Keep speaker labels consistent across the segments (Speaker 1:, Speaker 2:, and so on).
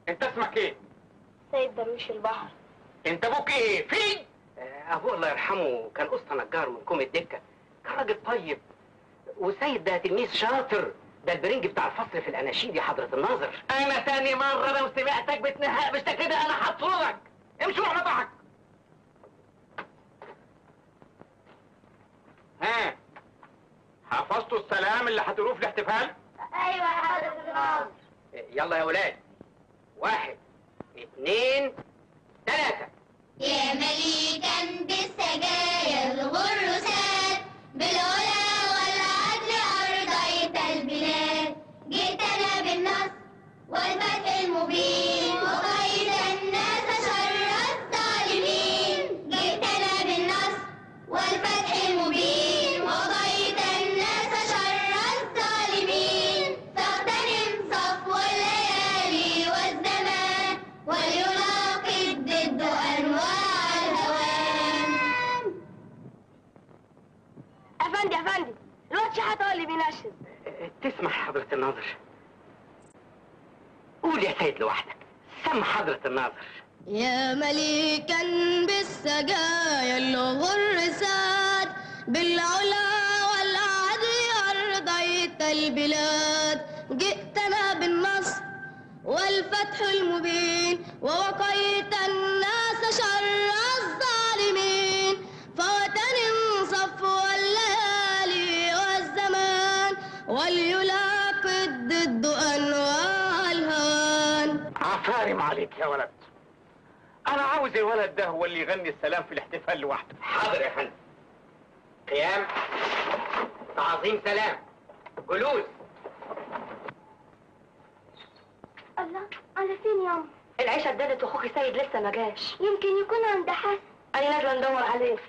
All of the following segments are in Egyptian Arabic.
Speaker 1: انت اسمك ايه
Speaker 2: سيد درويش البحر
Speaker 1: انت ابوك ايه في
Speaker 3: ابوه الله يرحمه كان اسطى نجار من كوم الدكه كان راجل طيب وسيد ده تلميذ شاطر ده البرنج بتاع الفصل في الاناشيد يا حضره الناظر
Speaker 1: انا تاني مره لو سمعتك بتنهق بالشكل ده انا هطردك امشي روح مطرحك ها حفظتوا السلام اللي هتقولوه في الاحتفال
Speaker 2: ايوه يا حضرة الناظر
Speaker 3: يلا يا ولاد واحد اتنين تلاته
Speaker 4: يا مليكا بالسجايا الغرسات بالعلا والعدل أرضيت البلاد جئتنا بالنصر والفتح المبين وقيد الناس شر الظالمين جئتنا بالنصر والفتح المبين وقيد الناس شر الظالمين فاغتنم صفو الليالي والزمان وليناقض ضد أنواع الهوان
Speaker 2: افندي افندي الواد شحات هو اللي بينشد
Speaker 3: تسمح حضرة الناظر قول يا سيد لوحدك سمع حضرة الناظر
Speaker 4: يا مليكا بالسجايا الغرسات بالعلا والعدل أرضيت البلاد جئتنا بالنصر والفتح المبين ووقيت الناس شر الظالمين فاغتنم صفو الليالي والزمان وليلاقي ضد أنواع الهوان
Speaker 1: عفارم عليك يا ولد انا عاوز الولد ده هو اللي يغني السلام في الاحتفال لوحده
Speaker 3: حاضر يا فندم قيام تعظيم سلام جلوس
Speaker 2: الله انا فين ياما
Speaker 5: العيشة اتدادت واخوكي سيد لسه ما جاش
Speaker 2: يمكن يكون عند حسن
Speaker 5: انا نازلة ندور عليه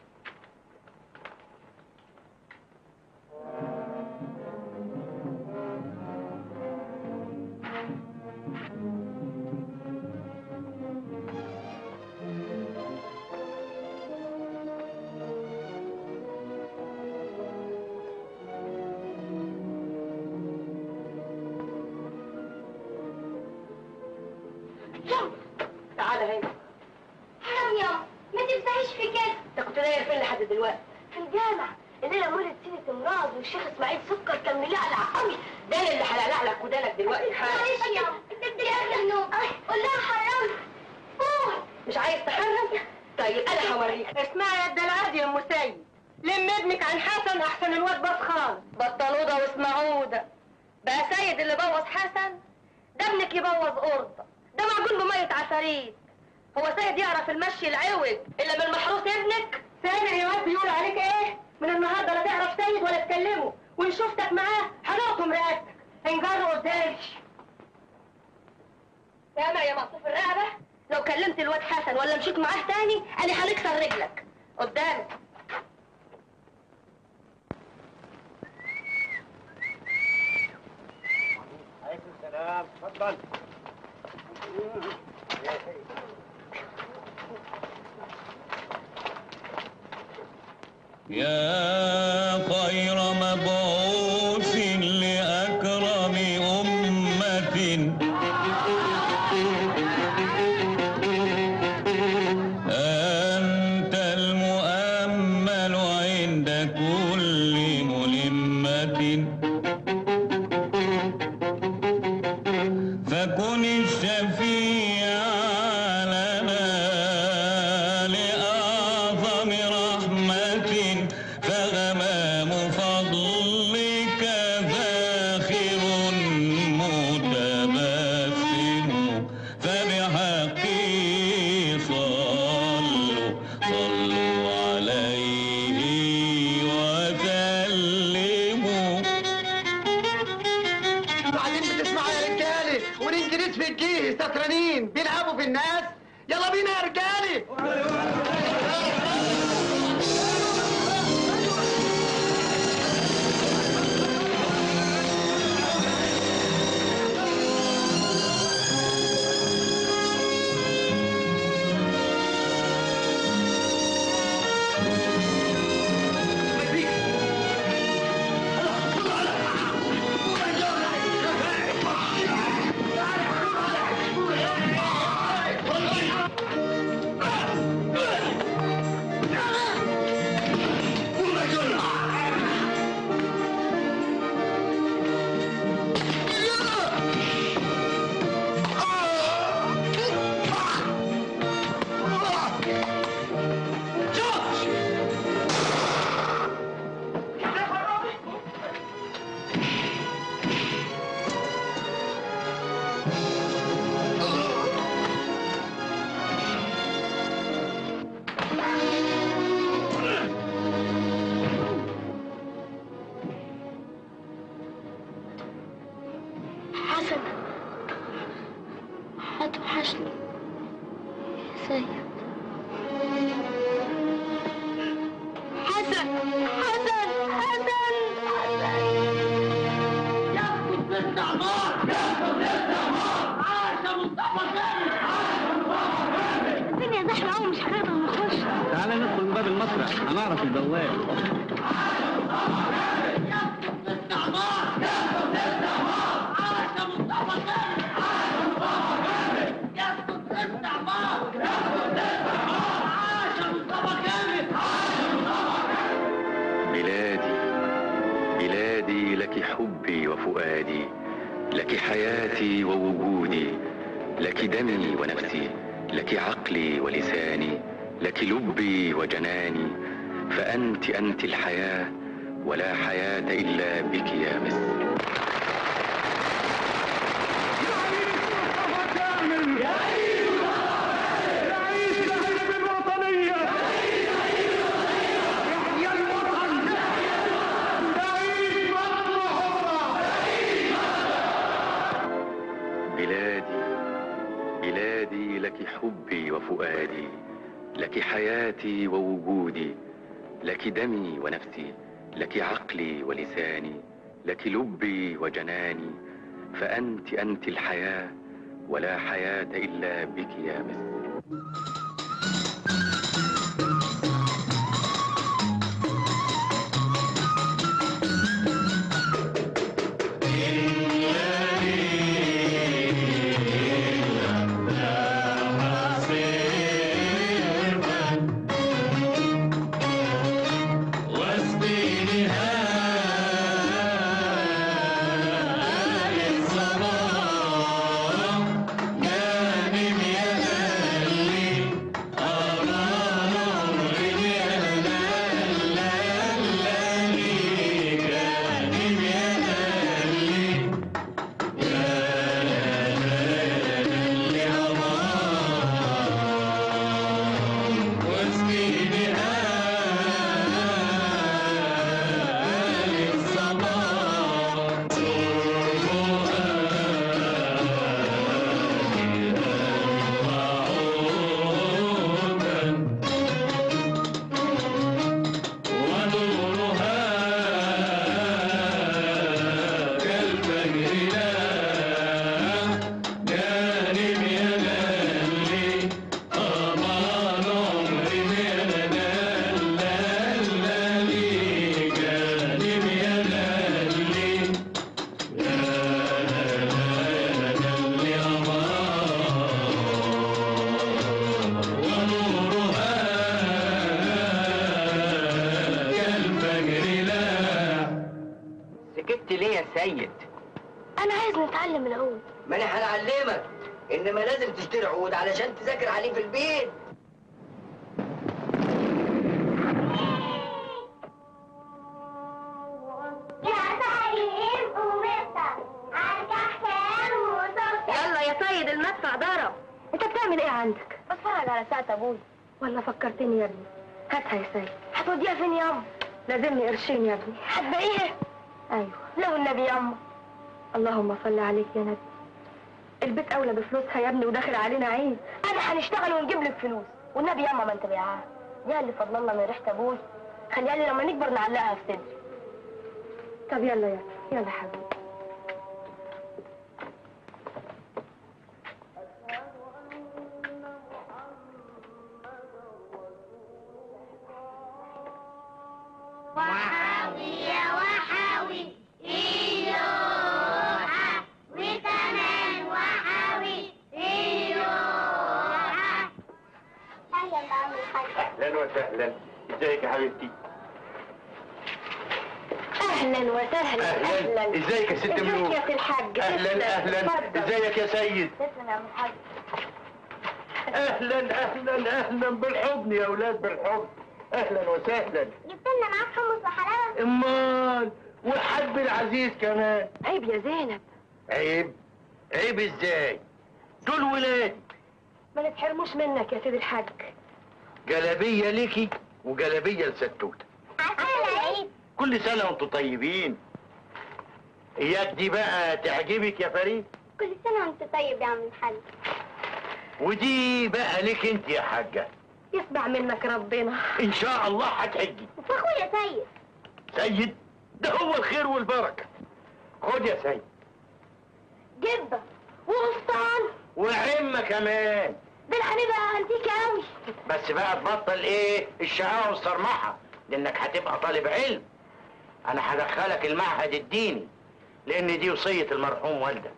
Speaker 5: تعالى هنا
Speaker 2: حرام ياما ما تفتحيش في كده
Speaker 5: انت كنت داير فين لحد دلوقتي
Speaker 2: في الجامع الليله مولد سيره امراض والشيخ اسماعيل سكر كان ملعلع قوي
Speaker 5: ده أنا اللي هلقلع لك ودانك دلوقتي حالا
Speaker 2: معلش ياما انت بتجري النوم قول لها حرام قول
Speaker 5: مش عايز تحرم طيب انا هوريك
Speaker 6: اسمعي يا الدلعاد يا ام سيد لم ابنك عن حسن احسن الواد باص خالص
Speaker 5: بطلوده واسمعوده بقى سيد اللي بوظ حسن ده ابنك يبوظ قرطة ده معجون بمية عفاريت هو سيد يعرف المشي العوج الا من محروس ابنك
Speaker 6: سامع يا واد بيقول عليك ايه من النهارده لا تعرف سيد ولا تكلمه وان شفتك معاه هنقطم رقبتك هنجر قدامي
Speaker 5: سامع يا مقصوف الرقبة لو كلمت الواد حسن ولا مشيت معاه تاني انا هنكسر رجلك قدامي
Speaker 1: عليكم السلام اتفضل
Speaker 7: يا خير مبعوث لأكرم أمة أنت المؤمل عند كل ملمة فكن الشفيع لنا لأعظم رحمة فغمام فضلك ذاخر متبسم فبحق صلوا صلوا عليه وسلموا
Speaker 1: بعدين بتسمعوا يا رجالي والانجليز في الجيه سكرانين بيلعبوا في الناس يلا بينا يا رجالي
Speaker 5: حسن حسن حسن الدنيا زحمة أوي مش هنقدر نخش
Speaker 8: تعالى ندخل من باب المسرح هنعرف البواب
Speaker 9: بلادي بلادي لك حبي وفؤادي لك حياتي ووجودي لك دمي ونفسي لك عقلي ولساني لك لبي وجناني فأنت أنت الحياة ولا حياة إلا بك يا مصر بلادي بلادي لك حبي وفؤادي لك حياتي ووجودي لك دمي ونفسي لك عقلي ولساني لك لبي وجناني فأنت أنت الحياة ولا حياة إلا بك يا مصر
Speaker 3: سكت ليه يا سيد
Speaker 2: انا عايز نتعلم العود
Speaker 10: ما انا هنعلمك انما لازم تشتري عود علشان تذاكر عليه في البيت
Speaker 2: يا سعيد ومستر الكحكان وصوص
Speaker 5: يلا يا سيد المدفع ضرب انت بتعمل ايه عندك
Speaker 2: بتفرج على ساعة ابوي
Speaker 5: ولا فكرتني يا ابني هاتها يا سيد
Speaker 2: هتوديها فين يا ام
Speaker 5: لازمني قرشين يا ابني
Speaker 2: هتبيعيها
Speaker 5: ايوه
Speaker 2: لو النبي يا ام
Speaker 5: اللهم صل عليك يا نبي البيت اولى بفلوسها يا ابني وداخل علينا عيد
Speaker 2: انا هنشتغل ونجيب لك فلوس والنبي يا اما ما انت بيعاها دي اللي فضل الله من ريحه ابوي خليها لي لما نكبر نعلقها في صدري
Speaker 5: طب يلا يا يلا حبيبي
Speaker 2: وحاوي يا وحاوي ايوه وكمان وحاوي ايوه اهلا بعمل حاجه
Speaker 1: اهلا وسهلا ازيك يا حبيبتي
Speaker 2: اهلا وسهلا
Speaker 1: اهلا ازيك يا ست
Speaker 2: ازيك
Speaker 1: ملوك
Speaker 2: يا سي الحاج
Speaker 1: اهلا
Speaker 2: تسلم.
Speaker 1: اهلا
Speaker 2: اتفضل.
Speaker 1: ازيك يا سيد
Speaker 2: تسلم يا عم الحاج
Speaker 1: اهلا اهلا اهلا بالحضن يا اولاد بالحضن اهلا وسهلا
Speaker 2: جبت لنا معاك حمص وحلاوه
Speaker 1: امال وحب العزيز كمان
Speaker 5: عيب يا زينب
Speaker 1: عيب عيب ازاي دول ولاد
Speaker 5: ما نتحرموش منك يا سيدي الحاج
Speaker 1: جلابيه ليكي وجلابيه لستوته
Speaker 2: عسل العيد
Speaker 1: كل سنه وانتم طيبين اياك دي بقى تعجبك يا فريد
Speaker 2: كل سنه وانت طيب يا عم الحاج
Speaker 1: ودي بقى ليك انت يا حاجه
Speaker 5: يسمع منك ربنا
Speaker 11: ان شاء الله هتحجي
Speaker 5: واخويا سيد
Speaker 11: سيد ده هو الخير والبركه خد يا سيد
Speaker 5: جبه وقفطان
Speaker 11: وعمه كمان
Speaker 5: ده انا بقى انتيك قوي
Speaker 11: بس بقى تبطل ايه الشقاوه والصرمحه لانك هتبقى طالب علم انا هدخلك المعهد الديني لان دي وصيه المرحوم والدك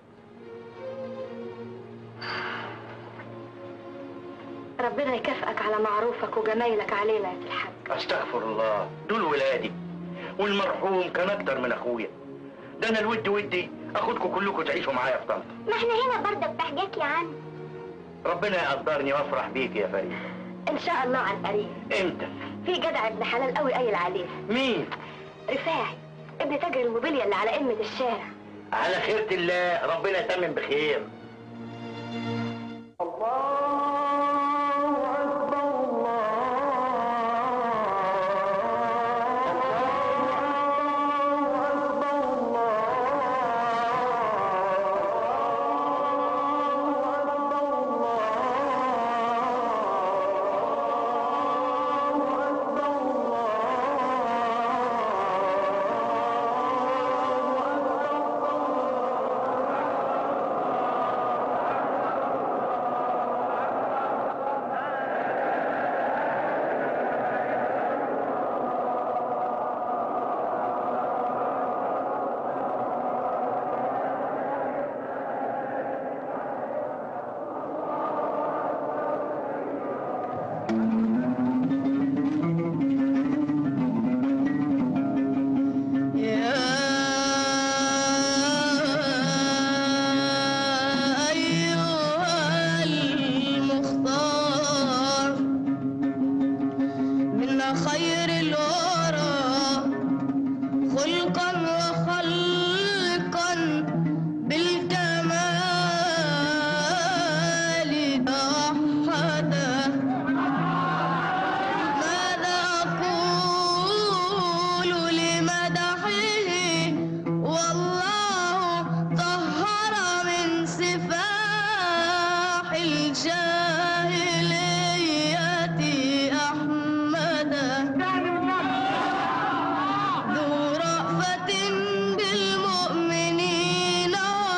Speaker 5: ربنا يكافئك على معروفك وجمايلك علينا يا سي الحاج
Speaker 11: استغفر الله دول ولادي والمرحوم كان اكتر من اخويا ده انا الود ودي اخدكم كلكم تعيشوا معايا في طنطا
Speaker 5: ما احنا هنا برضه بتحجيك يا عم
Speaker 11: ربنا يقدرني وافرح بيك يا فريد
Speaker 5: ان شاء الله عن قريب
Speaker 11: امتى
Speaker 5: في جدع ابن حلال قوي قايل عليه
Speaker 11: مين
Speaker 5: رفاعي ابن تاجر الموبيليا اللي على قمة الشارع
Speaker 11: على خيرة الله ربنا يتمم بخير
Speaker 4: أيها المختار من خير الورى خلقا وخلقا بالكمال توحدا ماذا أقول لمدحه والله طهر من سفاح الجاهلية أحمدا ذو رأفة بالمؤمنين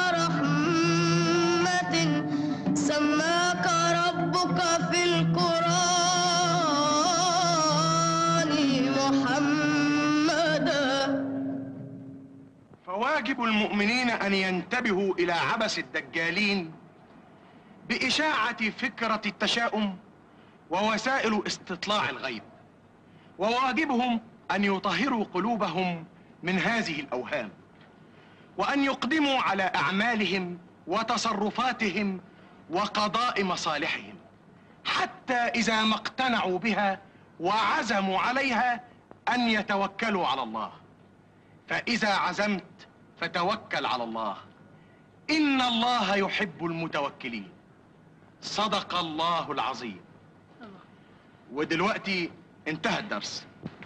Speaker 4: ورحمة سماك ربك في القرآن محمدا
Speaker 12: فواجب المؤمنين ان ينتبهوا الى عبث الدجالين باشاعه فكره التشاؤم ووسائل استطلاع الغيب وواجبهم ان يطهروا قلوبهم من هذه الاوهام وان يقدموا على اعمالهم وتصرفاتهم وقضاء مصالحهم حتى اذا ما اقتنعوا بها وعزموا عليها ان يتوكلوا على الله فإذا عزمت فتوكل على الله إن الله يحب المتوكلين صدق الله العظيم ودلوقتي انتهى الدرس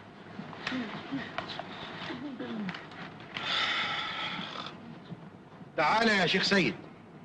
Speaker 12: تعالى يا شيخ سيد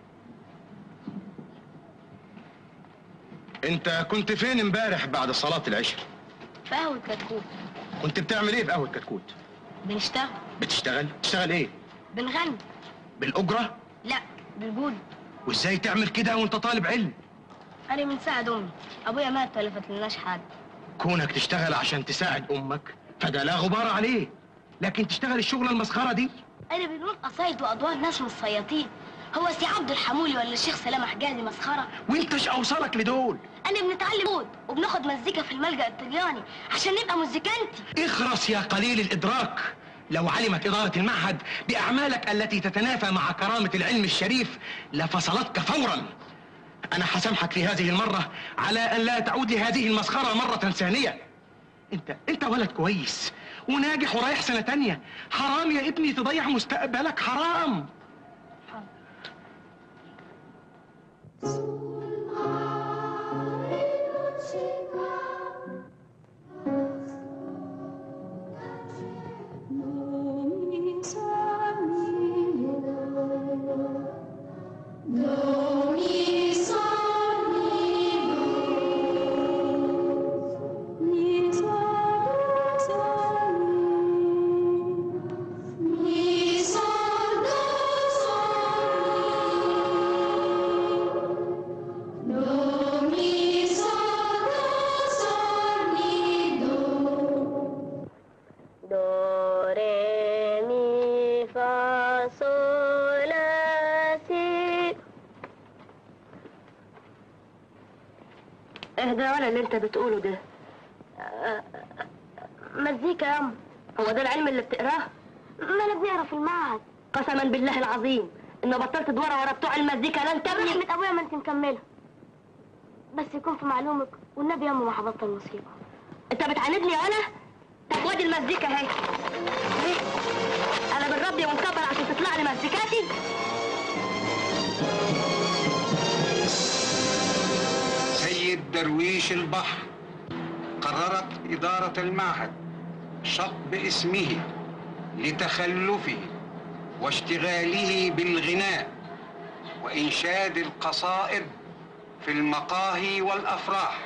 Speaker 12: انت كنت فين امبارح بعد صلاة العشاء
Speaker 2: في قهوة كتكوت
Speaker 12: كنت بتعمل ايه في قهوة كتكوت
Speaker 2: بنشتغل
Speaker 12: بتشتغل تشتغل ايه
Speaker 2: بنغني
Speaker 12: بالاجرة
Speaker 2: لا بالجود
Speaker 12: وازاي تعمل كده وانت طالب علم
Speaker 2: أنا بنساعد أمي أبويا مات ولا فاتلناش حاجة
Speaker 12: كونك تشتغل عشان تساعد امك فده لا غبار عليه لكن تشتغل الشغله المسخره دي
Speaker 2: أنا بنقول قصايد وأدوار ناس من الصياطين هو سي عبد الحمولي ولا الشيخ سلام حجازي مسخرة
Speaker 12: وانت ايش اوصلك لدول
Speaker 2: أنا بنتعلم عود وبناخد مزيكا في الملجأ الطلياني عشان نبقى مزيكانتي
Speaker 12: اخرس يا قليل الادراك لو علمت اداره المعهد باعمالك التي تتنافى مع كرامه العلم الشريف لفصلتك فورا انا هسامحك في هذه المره على ان لا تعود لهذه المسخره مره ثانيه انت انت ولد كويس وناجح ورايح سنه تانية حرام يا ابني تضيع مستقبلك حرام
Speaker 4: Do, mi, sol, mi, do.
Speaker 2: دو ري مي فا صول لا سي اهدى ولا اللي انت بتقوله ده مزيكا يا ام هو ده العلم اللي بتقراه ما انا بنقرا في المعهد قسما بالله العظيم ان بطلت تدور ورا بتوع المزيكا لا انت رحمة ابويا ما انت مكمله بس يكون في معلومك والنبي يا ام ما هبطل موسيقى انت بتعاندني يا انا طب وادي المزيكا اهي ليه؟ انا بالربي ومكبر عشان تطلع لي مزيكاتي
Speaker 13: سيد درويش البحر قررت إدارة المعهد شطب اسمه لتخلفه واشتغاله بالغناء وإنشاد القصائد في المقاهي والأفراح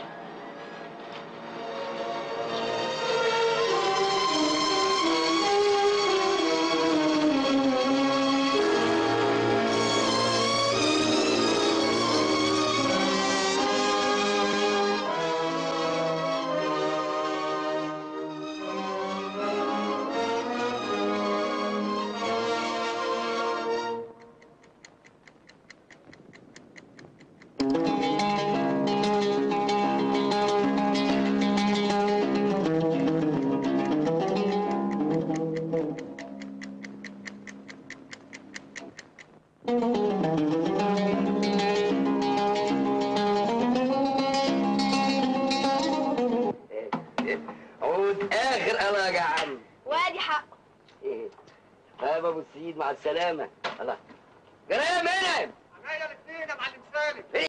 Speaker 10: عود اخر انا يا عم
Speaker 2: وادي حقه
Speaker 10: ايه طيب ابو السيد مع السلامه الله جرى يا منعم
Speaker 1: عينيا الاثنين يا معلم سالم